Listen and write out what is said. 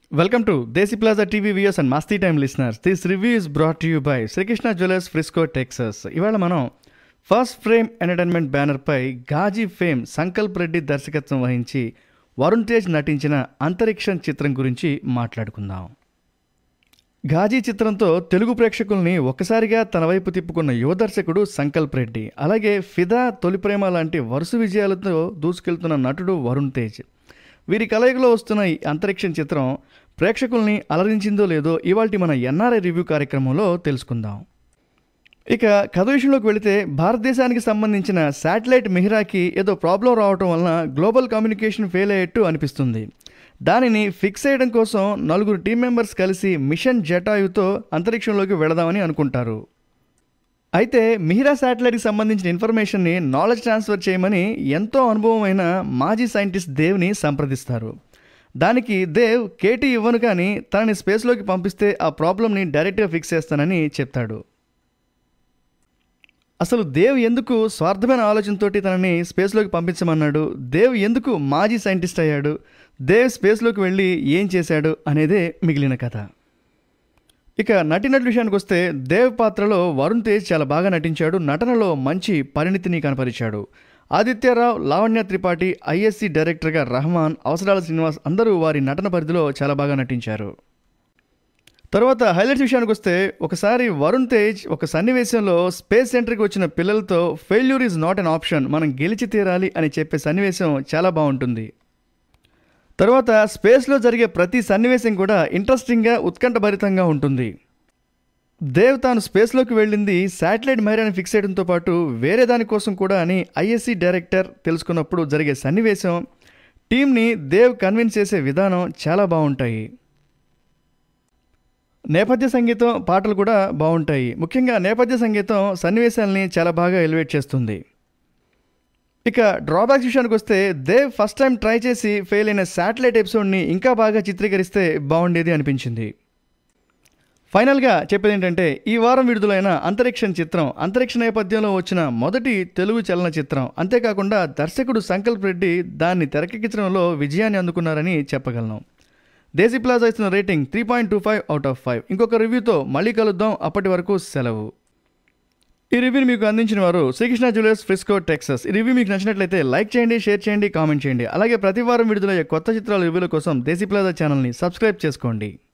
Welcome to Desi Plaza TV viewers and Masti Time listeners. This review is brought to you by Srikrishna jewellers Frisco Texas ఇవాళ మనం first frame entertainment బ్యానర్పై Ghazi fame Sankalp Reddy దర్శకత్వం వహించి వరుణ్ తేజ్ నటించిన అంతరిక్షం చిత్రం గురించి మాట్లాడుకుందాం ఘాజీ చిత్రంతో తెలుగు ప్రేక్షకుల్ని ఒక్కసారిగా తన వైపు తిప్పుకున్న యువ దర్శకుడు సంకల్ప్ రెడ్డి అలాగే ఫిదా తొలి ప్రేమ లాంటి వరుస విజయాలతో దూసుకెళ్తున్న నటుడు వరుణ్ తేజ్ వీరి కలయికలో వస్తున్న ఈ అంతరిక్షం చిత్రం ప్రేక్షకుల్ని అలరించిందో లేదో ఇవాల్టి మన ఎన్ఆర్ఐ రివ్యూ కార్యక్రమంలో తెలుసుకుందాం ఇక కథ విషయంలోకి వెళితే భారతదేశానికి సంబంధించిన శాటిలైట్ మిహిరాకి ఏదో ప్రాబ్లం రావటం వలన గ్లోబల్ కమ్యూనికేషన్ ఫెయిల్ అయ్యేట్టు అనిపిస్తుంది దానిని ఫిక్స్ చేయడం కోసం నలుగురు టీం మెంబర్స్ కలిసి మిషన్ జటాయుతో అంతరిక్షంలోకి వెళదామని అనుకుంటారు అయితే మిహిరా శాటిలైట్కి సంబంధించిన ఇన్ఫర్మేషన్ని నాలెడ్జ్ ట్రాన్స్ఫర్ చేయమని ఎంతో అనుభవమైన మాజీ సైంటిస్ట్ దేవ్ని సంప్రదిస్తారు దానికి దేవ్ కేటీ ఇవ్వను కానీ తనని స్పేస్లోకి పంపిస్తే ఆ ప్రాబ్లమ్ని డైరెక్ట్గా ఫిక్స్ చేస్తానని చెప్తాడు అసలు దేవ్ ఎందుకు స్వార్థమైన ఆలోచనతోటి తనని స్పేస్లోకి పంపించమన్నాడు దేవ్ ఎందుకు మాజీ సైంటిస్ట్ అయ్యాడు దేవ్ స్పేస్లోకి వెళ్ళి ఏం చేశాడు అనేదే మిగిలిన కథ ఇక నటినట్ల విషయానికి వస్తే దేవ్ పాత్రలో వరుణ్ తేజ్ చాలా బాగా నటించాడు నటనలో మంచి పరిణితిని కనపరిచాడు ఆదిత్యరావు లావణ్య త్రిపాఠి ఐఎస్సి డైరెక్టర్గా రహమాన్ అవసరాల శ్రీనివాస్ అందరూ వారి నటన పరిధిలో చాలా బాగా నటించారు తర్వాత హైలైట్స్ విషయానికి వస్తే ఒకసారి వరుణ్ తేజ్ ఒక సన్నివేశంలో స్పేస్ సెంటర్కి వచ్చిన పిల్లలతో failure is not an option మనం గెలిచి తీరాలి అని చెప్పే సన్నివేశం చాలా బాగుంటుంది తర్వాత స్పేస్లో జరిగే ప్రతి సన్నివేశం కూడా ఇంట్రెస్టింగ్గా ఉత్కంఠభరితంగా ఉంటుంది దేవ్ తాను స్పేస్లోకి వెళ్ళింది శాటిలైట్ మైరాని ఫిక్స్ చేయడంతో పాటు వేరే దానికోసం కూడా అని ఐఎస్సి డైరెక్టర్ తెలుసుకున్నప్పుడు జరిగే సన్నివేశం టీంని దేవ్ కన్విన్స్ చేసే విధానం చాలా బాగుంటాయి నేపథ్య సంగీతం పాటలు కూడా బాగుంటాయి ముఖ్యంగా నేపథ్య సంగీతం సన్నివేశాలని చాలా బాగా ఎలివేట్ చేస్తుంది ఇక డ్రాబ్యాక్స్ విషయానికి వస్తే దేవ్ ఫస్ట్ టైం ట్రై చేసి ఫెయిల్ అయిన శాటిలైట్ ఎపిసోడ్ని ఇంకా బాగా చిత్రీకరిస్తే బాగుండేది అనిపించింది ఫైనల్గా చెప్పేది ఏంటంటే ఈ వారం విడుదలైన అంతరిక్షం చిత్రం అంతరిక్ష నేపథ్యంలో వచ్చిన మొదటి తెలుగు చలన చిత్రం అంతేకాకుండా దర్శకుడు సంకల్ప్ రెడ్డి దాన్ని తెరకెక్కించడంలో విజయాన్ని అందుకున్నారని చెప్పగలను దేశీ ప్లాజా ఇస్తున్న rating three point two five out of five ఇంకొక రివ్యూతో మళ్ళీ కలుద్దాం అప్పటి వరకు సెలవు ఈ రివ్యూని మీకు అందించిన వారు శ్రీకృష్ణ జ్యువెలర్స్ ఫ్రిస్కో టెక్సస్ ఈ రివ్యూ మీకు నచ్చినట్లయితే లైక్ చేయండి షేర్ చేయండి కామెంట్ చేయండి అలాగే ప్రతి వారం విడుదలయ్యే కొత్త చిత్రాల రివ్యూల కోసం దేశీ ప్లాజా ఛానల్ని సబ్స్క్రైబ్ చేసుకోండి